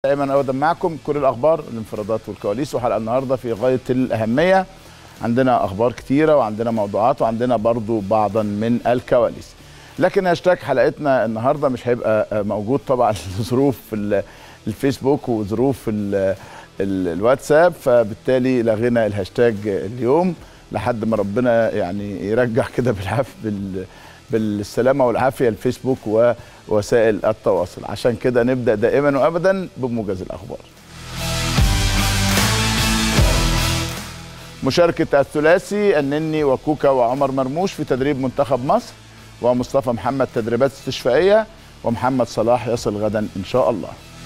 دائما ابدا معكم كل الاخبار الانفرادات والكواليس وحلقه النهارده في غايه الاهميه عندنا اخبار كتيره وعندنا موضوعات وعندنا برضو بعضا من الكواليس لكن هاشتاج حلقتنا النهارده مش هيبقى موجود طبعا لظروف ال- الفيسبوك وظروف ال- ال- الواتساب فبالتالي لغينا الهاشتاج اليوم لحد ما ربنا يعني يرجع كده بالعافيه بال بالسلامه والعافيه الفيسبوك ووسائل التواصل عشان كده نبدا دائما وابدا بموجز الاخبار مشاركة الثلاثي النني وكوكا وعمر مرموش في تدريب منتخب مصر ومصطفى محمد تدريبات استشفائية ومحمد صلاح يصل غدا إن شاء الله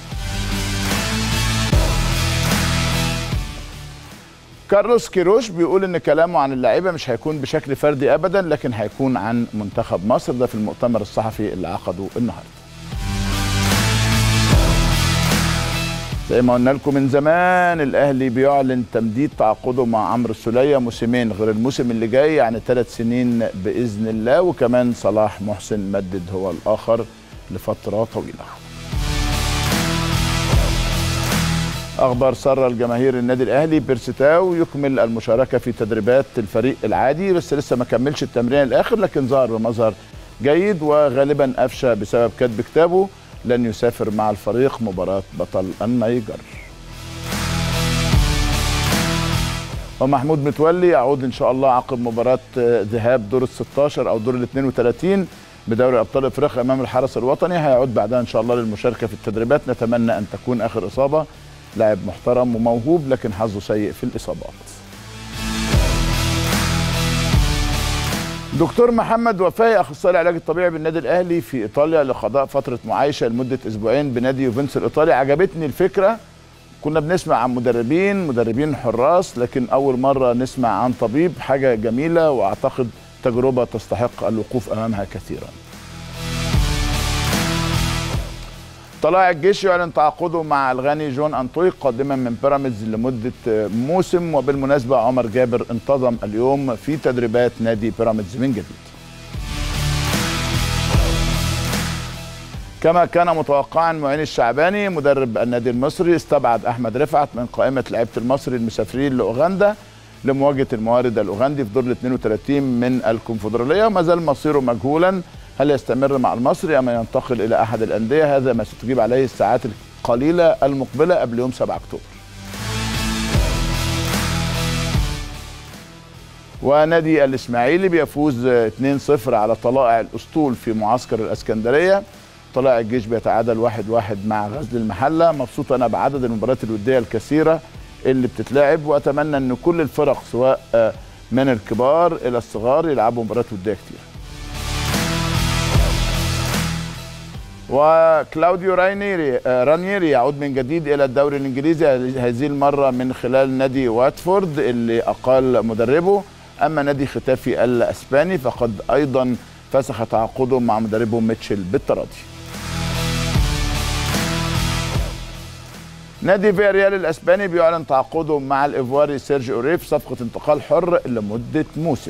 كارلوس كيروش بيقول ان كلامه عن اللعيبه مش هيكون بشكل فردي ابدا لكن هيكون عن منتخب مصر ده في المؤتمر الصحفي اللي عقده النهارده زي ما قلنا لكم من زمان الاهلي بيعلن تمديد تعاقده مع عمرو السوليه موسمين غير الموسم اللي جاي يعني ثلاث سنين باذن الله وكمان صلاح محسن مدد هو الاخر لفتره طويله. اخبار سر الجماهير النادي الاهلي بيرستاو يكمل المشاركه في تدريبات الفريق العادي بس لسه ما كملش التمرين الاخر لكن ظهر بمظهر جيد وغالبا افشى بسبب كتب كتابه لن يسافر مع الفريق مباراه بطل النيجر ومحمود متولي يعود ان شاء الله عقب مباراه ذهاب دور ال 16 او دور ال 32 بدوري ابطال افريقيا امام الحرس الوطني هيعود بعدها ان شاء الله للمشاركه في التدريبات نتمنى ان تكون اخر اصابه لاعب محترم وموهوب لكن حظه سيء في الاصابات دكتور محمد وفاي اخصائي العلاج الطبيعي بالنادي الاهلي في ايطاليا لقضاء فتره معايشه لمده اسبوعين بنادي يوفنتوس الايطالي عجبتني الفكره كنا بنسمع عن مدربين مدربين حراس لكن اول مره نسمع عن طبيب حاجه جميله واعتقد تجربه تستحق الوقوف امامها كثيرا طلائع الجيش يعلن تعاقده مع الغاني جون انطوي قادما من بيراميدز لمده موسم وبالمناسبه عمر جابر انتظم اليوم في تدريبات نادي بيراميدز من جديد. كما كان متوقعا معين الشعباني مدرب النادي المصري استبعد احمد رفعت من قائمه لعيبه المصري المسافرين لاوغندا لمواجهه الموارد الاوغندي في دور ال 32 من الكونفدراليه وما زال مصيره مجهولا هل يستمر مع المصري ام ينتقل الى احد الانديه هذا ما ستجيب عليه الساعات القليله المقبله قبل يوم 7 اكتوبر ونادي الاسماعيلي بيفوز 2-0 على طلائع الاسطول في معسكر الاسكندريه طلائع الجيش بيتعادل 1-1 واحد واحد مع غزل المحله مبسوط انا بعدد المباريات الوديه الكثيره اللي بتتلعب واتمنى ان كل الفرق سواء من الكبار الى الصغار يلعبوا مباريات وديه كتير وكلاوديو راينيري رانييري يعود من جديد الى الدوري الانجليزي هذه المره من خلال نادي واتفورد اللي اقال مدربه اما نادي ختافي الاسباني فقد ايضا فسخ تعاقده مع مدربه ميتشل بالتراضي نادي فياريال الاسباني بيعلن تعاقده مع الايفواري سيرجي اوريف صفقه انتقال حر لمده موسم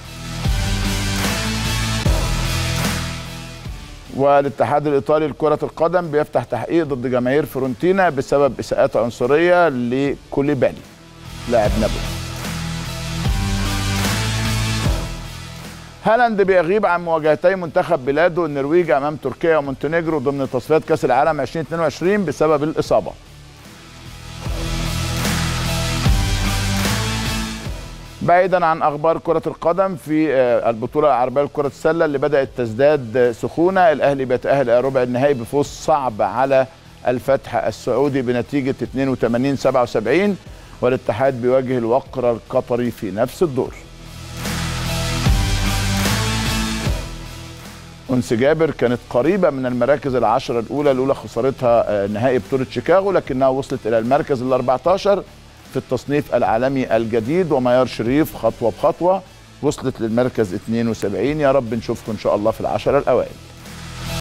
والاتحاد الايطالي لكره القدم بيفتح تحقيق ضد جماهير فرونتينا بسبب اساءات عنصريه لكوليبالي لاعب نابولي هالاند بيغيب عن مواجهتي منتخب بلاده النرويج امام تركيا ومونتينيجرو ضمن تصفيات كاس العالم 2022 بسبب الاصابه بعيدا عن اخبار كره القدم في البطوله العربيه لكره السله اللي بدات تزداد سخونه الاهلي بيتاهل الى ربع النهائي بفوز صعب على الفتح السعودي بنتيجه 82 77 والاتحاد بيواجه الوقر القطري في نفس الدور أنس جابر كانت قريبة من المراكز العشرة الأولى الأولى خسارتها نهائي بطولة شيكاغو لكنها وصلت إلى المركز ال 14 في التصنيف العالمي الجديد وميار شريف خطوة بخطوة وصلت للمركز 72 يا رب نشوفكم إن شاء الله في العشرة الأوائل